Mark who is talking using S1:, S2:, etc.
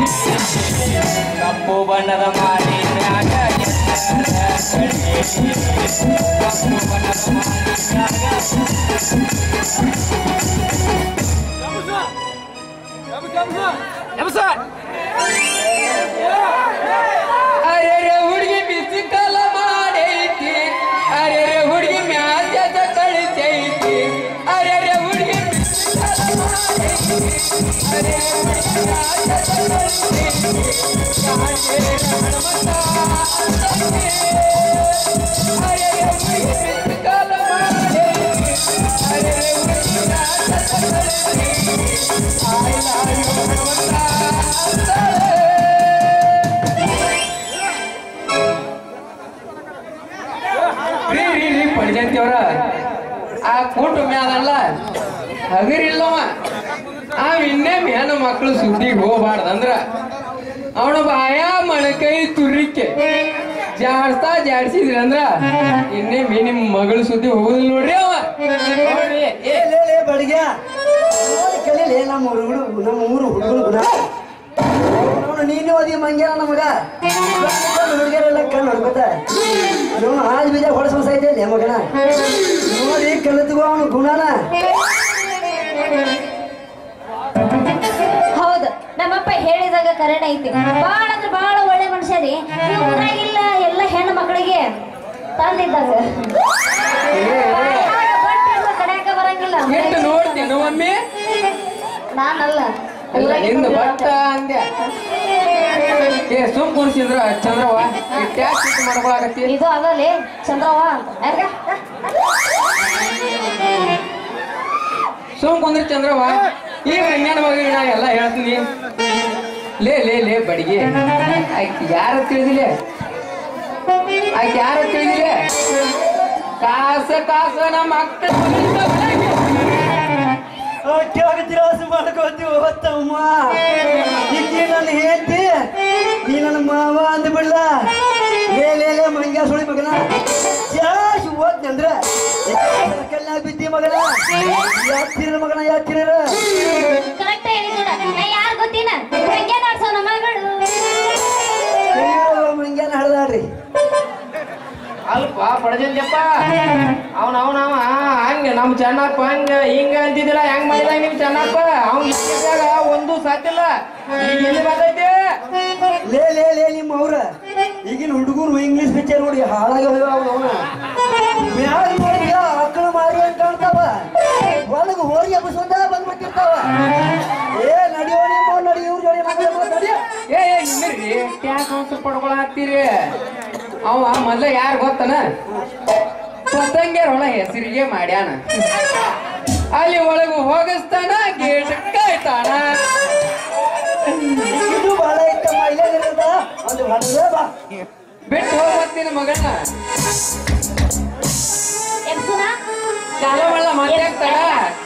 S1: ಕಪ್ಪು ಬಣ್ಣದ ಮಾಡಿ ಮ್ಯಾಗ ಎತ್ತರ ಕಡೆ. ಕಪ್ಪು ಬಣ್ಣದ ಮಾಡಿ ಮ್ಯಾಗ ಅರೆ ಹುಡುಗಿ ಬಿಸಿ ಕಾಲ ಮಾಡೈತಿ ಅರೆ ಹುಡುಗಿ ಮ್ಯಾಚದ ಕಳಿಸೈತಿ ಅರೆ ಹುಡುಗಿ ಬಿಸಿ ಕಾಲ ಮಾಡೈತಿ ಅರೆ ಹುಡುಗಿ ಮ್ಯಾಚದ ಕಳಿಸೈತಿ ಕಾಣೆ ಹನುಮಂತ ಅಂತಂದೆ. ಅರೆ ಹುಡುಗಿ ಬಿಸಿ ಕಾಲ ಮಾಡೈತಿ ಅರೆ ಹುಡುಗಿ ಮ್ಯಾಚದ ಕಳಿಸೈತಿ ಆಯ್ ಲಾಯ್ ಹನುಮಂತ ಅಂತಾಳೆ. ರೀ ರೀ ರೀ ಪಡಿಜಂತಿ ಅವ್ರ ಆ ಕೂಟು ಮ್ಯಾದಲ್ಲ ಹಗರಿಲ್ಲವ ಆ ಇನ್ನೇಮ್ ಹೆಣ್ಣು ಮಕ್ಕಳು ಸುದ್ದಿಗೆ ಹೋಗ್ಬಾರ್ದಂದ್ರ ಅವನ ಬಾಯ ಮಣಕೈ ತುರಿಕೆ ಜಾಡ್ಸ್ತಾ ಜಾಡ್ಸಿದ್ರಿ ಅಂದ್ರ ಇನ್ನೇಮ್ ನಿಮ್ ಮಗಳು ಸುದ್ದಿ ಹೋಗುದಿಲ್ಲ ನೋಡ್ರಿ ಅವ ನೋಡ್ರಿ ಏ,
S2: ಲೇ ಲೇ ಬಡಿಗೆ ನೋಡಿ ಕಲೀಲಿ ನಮ್ಮ ಹುಡುಗರು ನಮ್ಮ ಊರು ಹುಡುಗರು ಗುಣ ಅವನು ನೀನು ಓದಿ ಮಂಗ್ಯಾನ ನಮಗ ಹುಡುಗರೆಲ್ಲ ಕಣ್ಣು ಹೊಡ್ಕೊತ ಇವನು ಹಾಲು ಬೀಜ ಹೊಡೆಸ ಐತೆ ಲೇ ಮಗನ ನೋಡಿ ಕಲಿತುಗೋ ಅವನು ಗುಣನ
S3: ಹೌದು ನಮ್ಮಪ್ಪ ಹೇಳಿದಾಗ ಕರೆಕ್ಟ್ ಐತಿ ಬಾಳ ಅಂದ್ರೆ ಬಾಳ ಒಳ್ಳೆ ಮನುಷ್ಯ ರೀ ಈ ಊರಾಗಿಲ್ಲ ಎಲ್ಲ ಹೆಣ್ಣು ಮಕ್ಕಳಿಗೆ ತಂದಿದ್ದಾಗ ಕಡ್ಯಾಕ ಬರಂಗಿಲ್ಲ
S1: ಎಷ್ಟು ನೋಡ್ತೇನೆ ಮಮ್ಮಿ
S3: ನಾನಲ್ಲ
S1: ಅಲ್ಲ ಹಿಂದ ಬಟ್ಟ ಅಂದೆ ಏ ಸುಮ್ ಕುಣಿಸಿದ್ರ ಚಂದ್ರವ್ವ ಟ್ಯಾಕ್ ಸಿಟ್ಟು ಮಾಡ್ಕೊಳಕತ್ತಿ
S3: ಇದು ಅದಲ್ಲೇ ಚಂದ್ರವ್ವ ಅಂತ ಯಾರ್ಗ?
S1: ಸುಮ್ ಕುಂದ್ರಿ ಚಂದ್ರವ್ವ ಈಗ ಹೆಣ್ಣ ಮಗ ನಾ ಎಲ್ಲ ಹೇಳ್ತೀನಿ ಲೇ ಲೇ ಲೇ ಬಡಿಗೆ ಆಯ್ತು ಯಾರ ತಿಳಿದಿಲ್ಲ ಆಯ್ತು ಯಾರ ತಿಳಿದಿಲ್ಲ ಕಾಸ ಕಾಸ ನಮ್ಮ ಅಕ್ಕ
S2: ಕೆಳಗೆ ತಿರಾಸು ಮಾಡ್ಕೋತೀವಿ ಹೊತ್ತಮ್ಮ ಈಕಿ ನನ್ನ ಹೇಳ್ತಿ ನೀ ನನ್ನ ಮಾವ ಅಂದ ಬಿಡ್ಲ ಲೇ ಲೇ ಲೇ ಮಂಗ್ಯ ಸುಳಿ ಮಗನ ಜಾಸ್ತಿ ಓದ್ನಿ ಅಂದ್ರ ಕಲ್ಯಾಣ ಬಿದ್ದಿ ಮಗನ ಯಾತ್ತಿರ ಮಗನ ಯಾತ್ತಿರ
S3: ಕರೆಕ್ಟ್ ಹೇಳಿ ನೋಡ ನಾ ಯಾರ್ ಗೊತ್ತಿನ ಹೆಂಗೆ ನಾಡ್ಸೋ ನಮ್ಮ ಮಗಳು
S2: ಮಂಗ್ಯಾನ ಹಳದಾಡ್ರಿ
S1: ಅಲ್ಪ ಪಡಜಂಜಪ್ಪ ಅವನ ಅವನ ಅವ ಹಂಗ ನಮ್ ಚೆನ್ನಪ್ಪ ಹಂಗ ಹಿಂಗ ಅಂತಿದ್ದಿಲ್ಲ ಹೆಂಗ್ ಮಾಡಿದ ನಿಮ್ ಚೆನ್ನಪ್ಪ ಅವ್ನ್ ಇದ್ದಾಗ ಒಂದು ಸಾತಿಲ್ಲ ಈಗ ಎಲ್ಲಿ ಬರ್ತೈತಿ
S2: ಲೇ ಲೇ ಲೇ ನಿಮ್ಮ ಅವ್ರ ಈಗಿನ ಹುಡುಗರು ಇಂಗ್ಲಿಷ್ ಪಿಕ್ಚರ್ ನೋಡಿ ಹಾಳಾಗಿ ಅವನ ಮ್ಯಾಗ ನೋಡಿ ಆಕಳು ಮಾರಿ ಅಂತ ಕಾಣ್ತಾವ ಒಳಗ ಹೋರಿ ಹಬ್ಬಸೊಂದ ಬಂದ್ಬಿಟ್ಟಿರ್ತಾವ ಏ ನಡಿಯೋ ನಿಮ್ಮ ನಡಿ ಇವ್ರ ಜೋಡಿ ಮಕ್ಕಳು ನಡಿ
S1: ಏ ಏ, ನಿಂದ್ರಿ ಟ್ಯಾಕ್ ಅವಸರ ಪಡ್ಕೊಳತ್ತೀರಿ ಅವ ಮೊದ್ಲ ಯಾರು ಗೊತ್ತನ ಪತಂಗ್ಯರ ಒಳ ಹೆಸರಿಗೆ ಮಾಡ್ಯಾನ ಅಲ್ಲಿ ಒಳಗು ಹೋಗಿಸ್ತಾನ ಗೇಟ್ ಕಾಯ್ತಾನ
S2: ಇದು ಬಹಳ ಇತ್ತಮ್ಮ ಇಲ್ಲೇ ಇರದ ಒಂದು ಹೊಡೆದೇ ಬಾ
S1: ಬಿಟ್ಟು ಹೋಗ್ಬರ್ತೀನಿ ಮಗನ
S3: ಎಬ್ಸುನಾ?
S1: ಕಾಲ ಮಳ್ಳ ಮಾತಾಡ್ತಾಳ